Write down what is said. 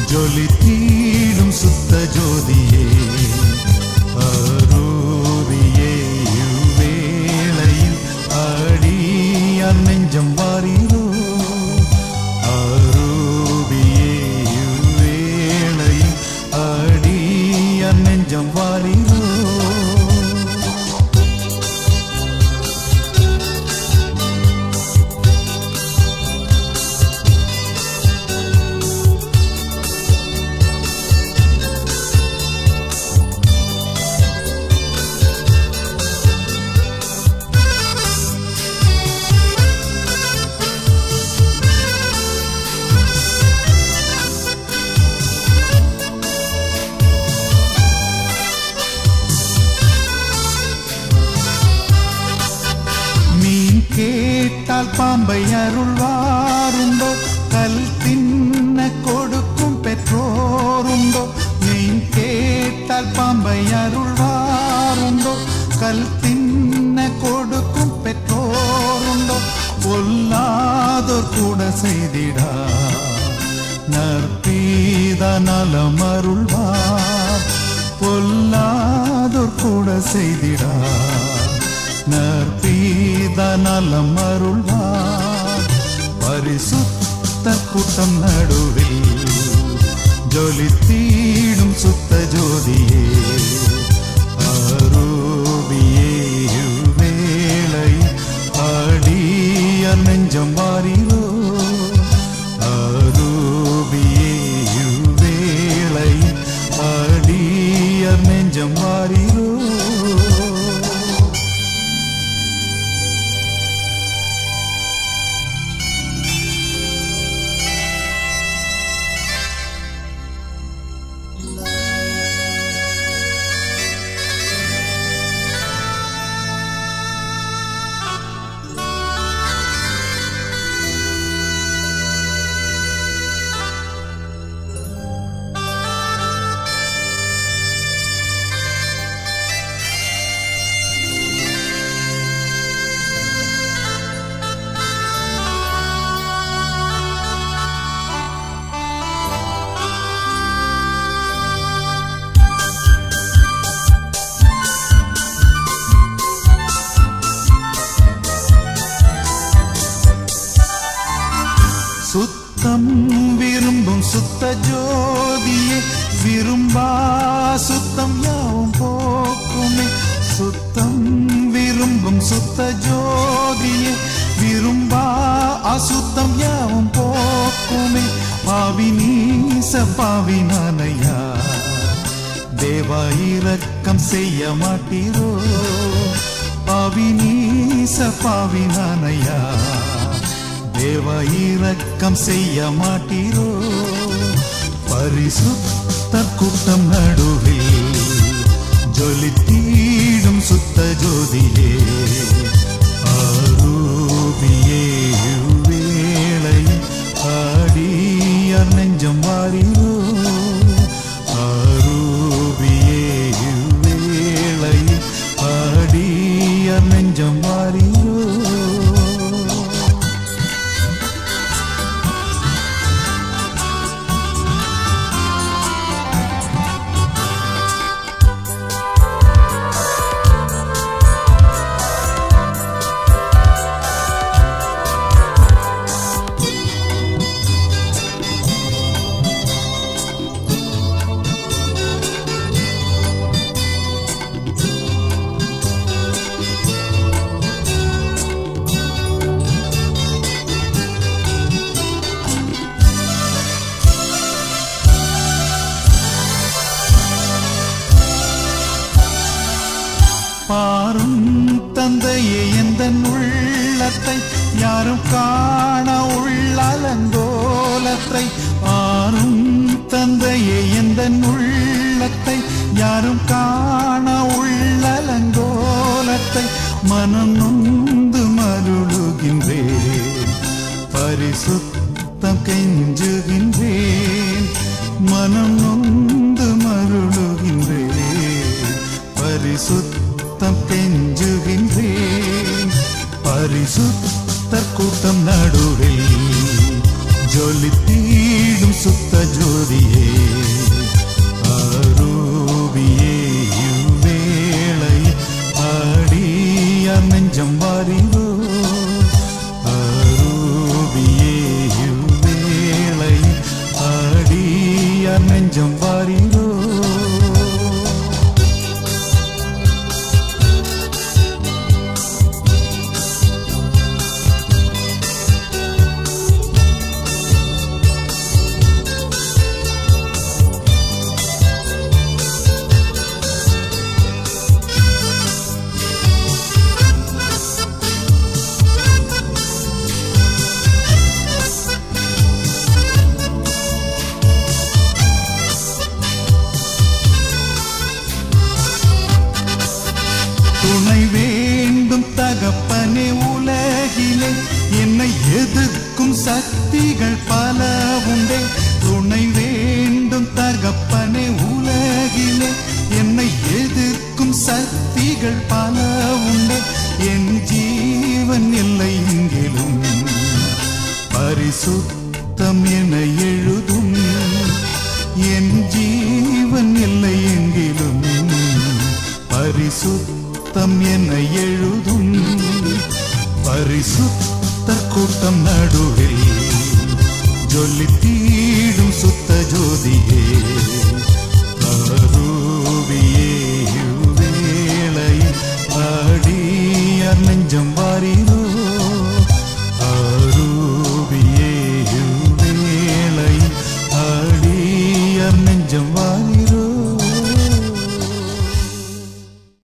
ஜொலித்தீடும் சுத்த ஜோதியே அரூபியே இவ்வேளையில் அடியார் நெஞ்சம் வாரீரோ அரூபியே இவ்வேளையில் அடியார் நெஞ்சம் வாரீரோ மீன் கேட்டால் பாம்பை அருள்வாருண்டோ கல் தின்ன கொடுக்கும் பெற்றோருண்டோ மீன் கேட்டால் பாம்பை அருள்வாருண்டோ கல் தின்ன கொடுக்கும் பெற்றோருண்டோ பொல்லாதோர் கூட செய்திடா நற்பீத நலம் அருள்வார் பொல்லாதோர் கூட செய்திடா நற்பீத நலம் அருள்வார் பரிசுத்த கூட்டம் நடுவில் ஜொலித்தீடும் சுத்த ஜோதியே அரூபியே வேளை அடிய நெஞ்சம் மாறிரோ அரூபியே வேளை அடிய நெஞ்சம் மாறிரோ சுத்தம் விரும்பும் சுத்த ஜோதியே விரும்பா சுத்தம் யாவும் போக்குமே சுத்தம் விரும்பும் சுத்த ஜோதியே விரும்பா அசுத்தம் யாவும் போக்குமே பாவி நீச பாவி நானையா தேவா இரக்கம் செய்ய மாட்டீரோ பாவி நீச பாவி நானையா தேவ இரக்கம் செய்ய மாட்டீரோ பரிசுத்த கூட்டம் நடுவில் ஜொலித்தீடும் சுத்த ஜோதியே அரூபியே வேளை ஆடியார் நெஞ்சம் மாறிரோ அரூபியே வேளை ஆடியார் நெஞ்சம் மாறிரோ பாரும் தந்தையே எந்த உள்ளத்தை யாரும் காண உள்ளலங்கோலத்தை பாரும் தந்தையே எந்த உள்ளத்தை யாரும் காண உள்ளலங்கோலத்தை மனம் நொந்து மருளுகின்றேன் பரிசுத்தம் கெஞ்சுகின்றேன் மனம் நொந்து மருளுகின்றேன் பரிசுத்தம் கெஞ்சுகின்றேன் பரிசுத்தர் கூட்டம் நடுவில் ஜொலித்தீடும் சுத்த ஜோதியே அடியார் நெஞ்சம் வாரீரோ துணை வேண்டும் தகப்பனே உலகிலே என்னை எதிர்க்கும் சக்திகள் பல உண்டே துணை வேண்டும் தகப்பனே உலகிலே என்னை எதிர்க்கும் சக்திகள் பல உண்டே என் ஜீவன் இல்லை எங்கிலும் பரிசுத்தம் என எழுதும் என் ஜீவன் இல்லை எங்கிலும் பரிசுத்தம் என எழுதும் பரிசுத்த கூட்டம் நடுவில் ஜொல்லி